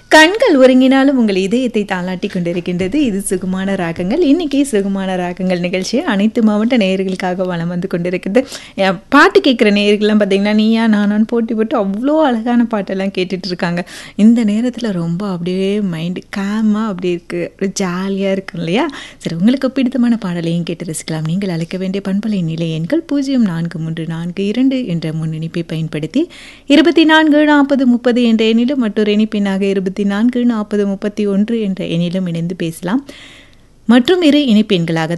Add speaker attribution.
Speaker 1: கண்கள் ஒருங்கினாலும் உங்கள் இதயத்தை தாளாட்டி கொண்டிருக்கின்றது இது சுகுமான ராகங்கள் இன்னைக்கு சுகுமான ராகங்கள் நிகழ்ச்சி அனைத்து மாவட்ட நேயர்களுக்காக வளம் வந்து கொண்டிருக்குது அஹ் பாட்டு கேட்குற நேயர்கள்லாம் பார்த்தீங்கன்னா நீயா நானான்னு போட்டி போட்டு அவ்வளோ அழகான பாட்டெல்லாம் கேட்டுட்டு இருக்காங்க இந்த நேரத்தில் ரொம்ப அப்படியே மைண்டு காமாக அப்படி இருக்கு அப்படியே ஜாலியாக இருக்கும் இல்லையா சரி உங்களுக்கு பிடித்தமான பாடலையும் கேட்டு ரசிக்கலாம் நீங்கள் அழைக்க வேண்டிய பண்பலை நிலை எண்கள் பூஜ்ஜியம் நான்கு மூன்று நான்கு இரண்டு என்ற முன்னிணைப்பை பயன்படுத்தி இருபத்தி நான்கு நாற்பது முப்பது என்ற எண்ணிலும் மற்றொரு இணைப்பினாக இருபத்தி நான்கு நாற்பது முப்பத்தி ஒன்று என்ற எண்ணிலும் இணைந்து பேசலாம் மற்றும் இரு இணைப்பு எண்களாக